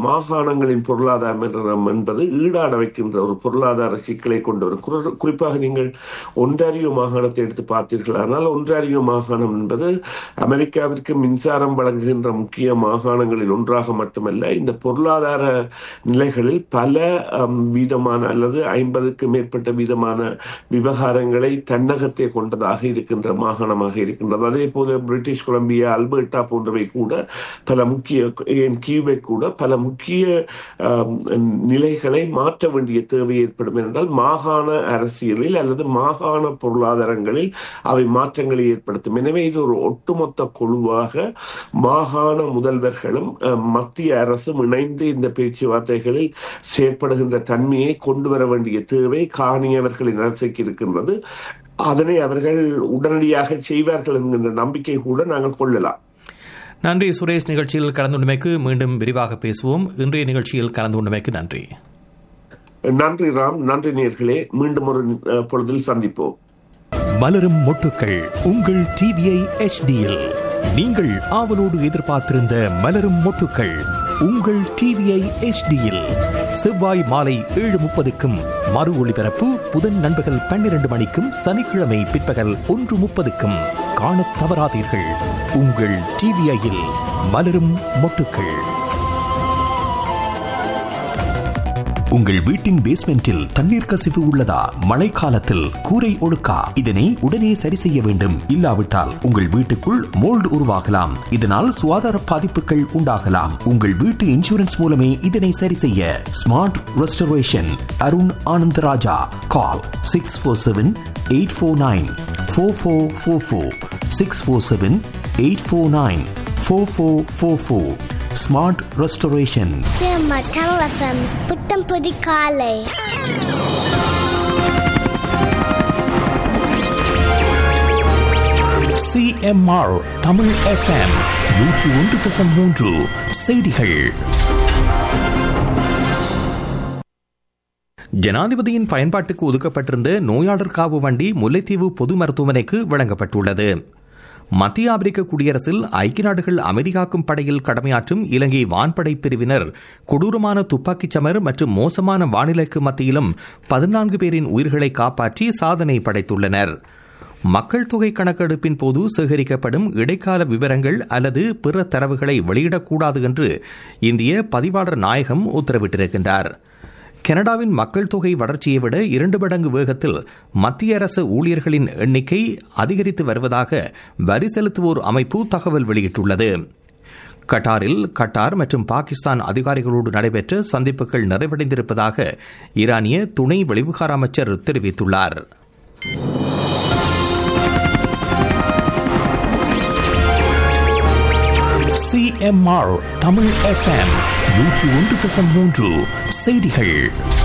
மாகாணங்களின் பொருளாதாரம் என்பது ஈடாட வைக்கின்ற ஒரு பொருளாதார சிக்கலை கொண்டவர் குறி- குறிப்பாக நீங்கள் ஒன்றாரியோ மாகாணத்தை எடுத்து பார்த்தீர்களானால் ஒன்றாரியோ மாகாணம் என்பது அமெரிக்காவிற்கு மின்சாரம் வழங்குகின்ற முக்கிய மாகாணங்களில் ஒன்றாக மட்டுமல்ல இந்த பொருளாதார நிலைகளில் பல அம், வீதமான அல்லது ஐம்பதுக்கு மேற்பட்ட வீதமான விவகாரங்களை தன்னகத்தை கொண்டதாக இருக்கின்ற மாகாணமாக இருக்கின்றது அதே போல பிரிட்டிஷ் கொலம்பியா அல்பர்டா போன்றவை கூட பல முக்கிய ஏன் கியூபெக் கூட பல முக்கிய ஆம், நிலைகளை மாற்ற வேண்டிய தேவை ஏற்படும் என்றால் மாகாண அரசியலில் அல்லது மாகாண பொருளாதாரங்களில் அவை மாற்றங்களை ஏற்படுத்தும் எனவே இது ஒரு ஒட்டுமொத்த குழுவாக மாகாண முதல்வர்களும் அஹ், மத்திய அரசும் இணைந்து இந்த பேச்சுவார்த்தைகளில் செயற்படுகின்ற தன்மையை கொண்டு வர வேண்டிய தேவை காணியவர்களின் அரசுக்கு இருக்கின்றது அதனை அவர்கள் உடனடியாக செய்வார்கள் என்கின்ற நம்பிக்கை கூட நாங்கள் கொள்ளலாம் நன்றி சுரேஷ் நிகழ்ச்சியில் கலந்து கொண்டமைக்கு மீண்டும் விரிவாக பேசுவோம் இன்றைய நிகழ்ச்சியில் கலந்து கொண்டமைக்கு நன்றி நன்றி ராம் நன்றி நேர்களே மீண்டும் ஒரு அஹ், பொழுதில் சந்திப்போம் மலரும் மொட்டுக்கள் உங்கள் டிவிஐ எச்டியில் நீங்கள் ஆவலோடு எதிர்பார்த்திருந்த மலரும் மொட்டுக்கள் உங்கள் டிவிஐ எச்டியில் செவ்வாய் மாலை ஏழு முப்பதுக்கும் மறு ஒளிபரப்பு புதன் நண்பகல் பன்னிரண்டு மணிக்கும் சனிக்கிழமை பிற்பகல் ஒன்று முப்பதுக்கும் காணத் தவறாதீர்கள் உங்கள் டிவிஐயில் மலரும் மொட்டுக்கள் உங்கள் வீட்டின் பேஸ்மெண்டில் தண்ணீர் கசிவு உள்ளதா மழைக்காலத்தில் கூரை ஒழுக்கா இதனை உடனே சரி செய்ய வேண்டும் இல்லாவிட்டால் உங்கள் வீட்டுக்குள் மோல்டு உருவாகலாம் இதனால் சுகாதார பாதிப்புகள் உண்டாகலாம் உங்கள் வீட்டு இன்சூரன்ஸ் மூலமே இதனை சரி செய்ய smart restoration Arun Anandaraja call six four seven eight four nine four four four four six four seven eight four nine four four four four smart restoration cinema Tamil FM புத்தம் புது காலை சிஎம்ஆர் தமிழ் எஃப்எம் நூற்று ஒன்று தசம் மூன்று செய்திகள் ஜனாதிபதியின் பயன்பாட்டுக்கு ஒதுக்கப்பட்டிருந்த நோயாளர் காவு வண்டி முல்லைத்தீவு பொது மருத்துவமனைக்கு வழங்கப்பட்டுள்ளது மத்திய ஆப்பிரிக்க குடியரசில் ஐக்கிய நாடுகள் அமைதி காக்கும் படையில் கடமையாற்றும் இலங்கை வான்படை பிரிவினர் கொடூரமான துப்பாக்கிச் சமர் மற்றும் மோசமான வானிலைக்கு மத்தியிலும் பதினான்கு பேரின் உயிர்களை காப்பாற்றி சாதனை படைத்துள்ளனர் மக்கள் தொகை கணக்கெடுப்பின் போது சேகரிக்கப்படும் இடைக்கால விவரங்கள் அல்லது பிற தரவுகளை வெளியிடக்கூடாது என்று இந்திய பதிவாளர் நாயகம் உத்தரவிட்டிருக்கின்றார் கனடாவின் மக்கள் தொகை வளர்ச்சியை விட இரண்டு மடங்கு வேகத்தில் மத்திய அரசு ஊழியர்களின் எண்ணிக்கை அதிகரித்து வருவதாக வரி செலுத்துவோர் அமைப்பு தகவல் வெளியிட்டுள்ளது கட்டாரில் கட்டார் மற்றும் பாகிஸ்தான் அதிகாரிகளோடு நடைபெற்ற சந்திப்புகள் நிறைவடைந்திருப்பதாக ஈரானிய துணை வெளிவிகார அமைச்சர் தெரிவித்துள்ளார் சிஎம்ஆர் தமிழ் எஃப்எம் நூற்று ஒன்று தசம் மூன்று செய்திகள்